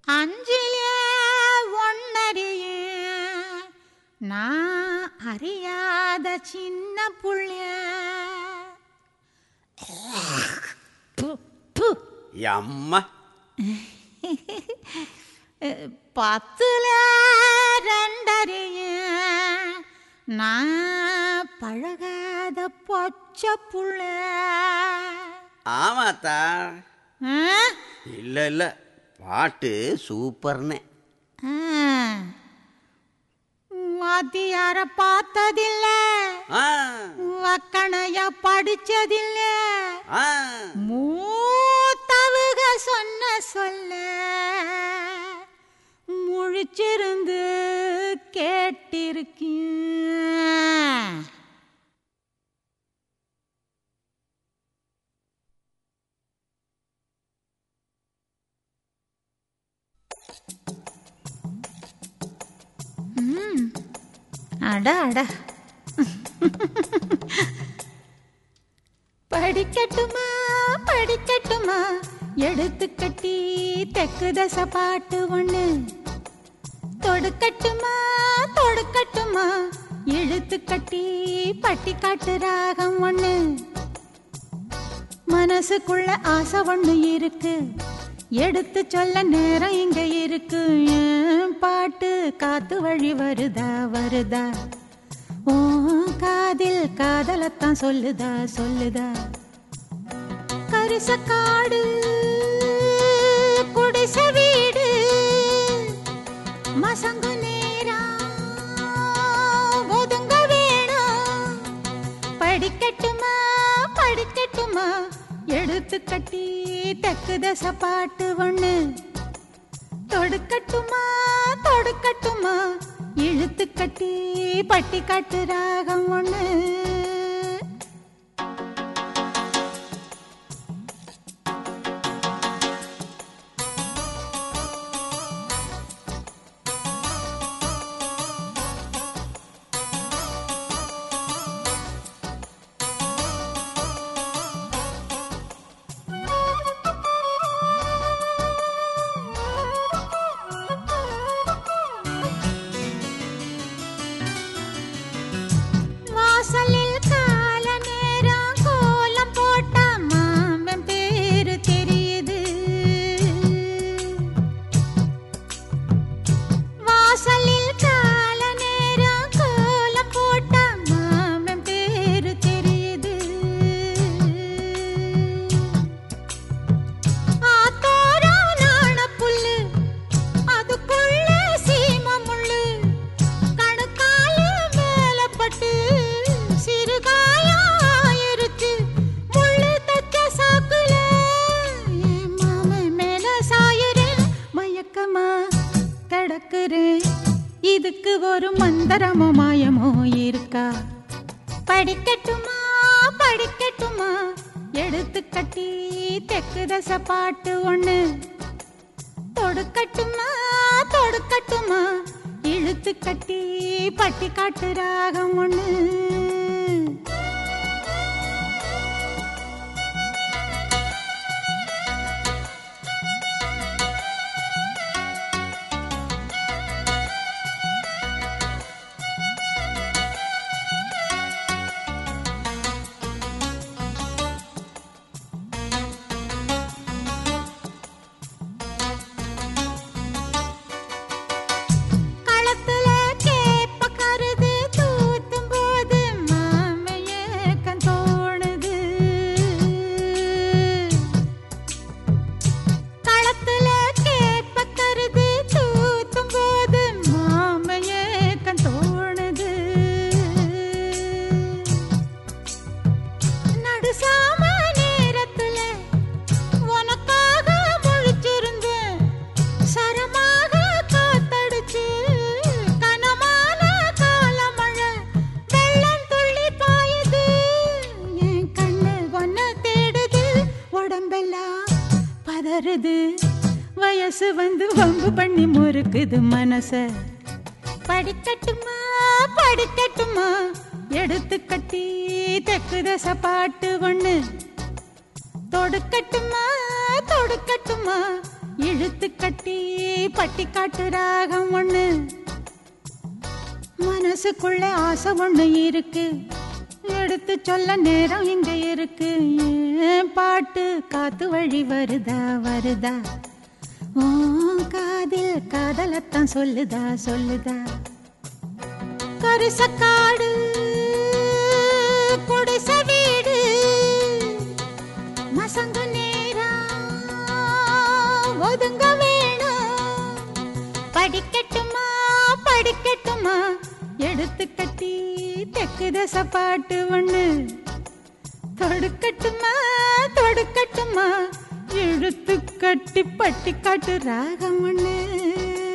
அஞ்சிலே ஒன்னறிய நான் அறியாத சின்ன புள்ள ப்பு, ப்பு. அம்மா பத்துல ரெண்டறிய நான் பழகாத பொச்ச புள்ள ஆமாத்தா ஆ? இல்லை இல்லை பாட்டு சூப்பர்னே ஆ. வாத்தியார பார்த்ததில்ல ஆ வக்கணைய படிச்சதில்ல ஆ மூத்தவுக சொன்ன சொல்ல முழிச்சிருந்து கேட்டிருக்கேன் ம், அட அட படிக்கட்டுமா படிக்கட்டுமா எடுத்து கட்டி தெக்கு தசை பாட்டு ஒண்ணு தொடுக்கட்டுமா தொடுக்கட்டுமா இழுத்து கட்டி பட்டி காட்டு ராகம் ஒண்ணு மனசுக்குள்ள ஆசை ஒண்ணு இருக்கு எடுத்து சொல்ல நேரம் இங்க இருக்கு ஏன் பாட்டு காத்து வழி வருதா வருதா ஓ காதில் காதலத்தான் சொல்லுதா சொல்லுதா கரிசக்காடு குடிச வீடு மசங்கு நேரம் ஒதுங்க வேணும் படிக்கட்டுமா படிக்கட்டுமா எடுத்து கட்டி தெக்கு தசை பாட்டு ஒண்ணு தொடுக்கட்டுமா தொடுக்கட்டுமா இழுத்து கட்டி பட்டி காட்டு ராகம் ஒண்ணு வாசலில் கால நேரம் கோலம் போட்ட மாமன் பேரு தெரியுது வாசலில் கால நேரம் கோலம் போட்ட மாமன் பேரு தெரியுது ஆத்தோரம் நாணப்புல்லு அதுக்குள்ள சீம முள்ளு கணுக்கால மேல பட்டு சிறுகாயம் ஆயிருச்சு முள்ளு தச்ச சாக்குல என் மாமன் மேல சாயுறேன் மயக்கமா கிடக்குறேன் இதுக்கு ஒரு மந்திரமோ மாயமோ இருக்கா படிக்கட்டுமா படிக்கட்டுமா எடுத்து கட்டி தெக்கு தசை பாட்டு ஒண்ணு தொடுக்கட்டுமா தொடுக்கட்டுமா இழுத்து கட்டி பட்டி காட்டு ராகம் ஒண்ணு களத்துல கேப்ப கருது தூத்தும் போது மாமைய கண் தோணுது களத்துல கேப்ப கருது தூத்தும் போது மாமைய கண் தோணுது நடுசாம நேரத்துல உனக்காக முழிச்சிருந்தேன் சரமாக காத்தடிச்சு கனமான காலமழை வெள்ளம் துள்ளி பாயுது என் கண்ணு ஒன்ன தேடுது உடம்பெல்லாம் பதறுது வயசு வந்து வம்பு பண்ணி முறுக்குது மனச படிக்கட்டுமா படிக்கட்டுமா எடுத்து கட்டி தெக்கு தசை பாட்டு ஒண்ணு தொடுக்கட்டுமா தொடுக்கட்டுமா இழுத்து கட்டி பட்டி காட்டு ராகம் ஒண்ணு மனசுக்குள்ள ஆசை ஒண்ணு இருக்கு எடுத்து சொல்ல நேரம் இங்க இருக்கு ஏன் பாட்டு காத்து வழி வருதா வருதா ஓ காதில் காதலத்தான் சொல்லுதா சொல்லுதா கருசக்காடு குடிச வீடு மசங்கு நேரம் ஒதுங்க வேணும் படிக்கட்டுமா படிக்கட்டுமா எடுத்து கட்டி தெக்கு தச பாட்டு ஒண்ணு தொடுக்கட்டுமா தொடுக்கட்டுமா இழுத்து கட்டி பட்டி காட்டு ராகம் ஒண்ணு